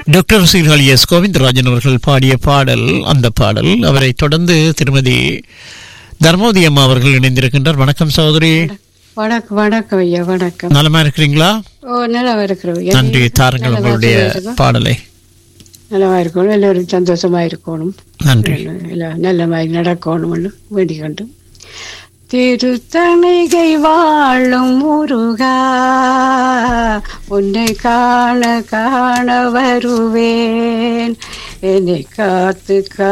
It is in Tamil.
டாக்டர் சீர்காழி எஸ் கோவிந்தராஜன் அவர்கள் பாடிய பாடல் அந்த பாடல் அவரை தொடர்ந்து திருமதி தர்மோதி அம்மா அவர்கள் இணைந்திருக்கின்றார் வணக்கம் சகோதரி வணக்கம் வணக்கம் ஐயா வணக்கம் நலமா இருக்கிறீங்களா ஓ நல்லா இருக்கிறோம் நன்றி தாருங்கள் உங்களுடைய பாடலை நல்லா இருக்கணும் எல்லாரும் சந்தோஷமா இருக்கணும் நன்றி எல்லாம் நல்ல மாதிரி நடக்கணும்னு வேண்டிக் கொண்டு திருத்தணிகை வாழும் முருகா உன்னை காண காண வருவேன் என்னை காத்து கா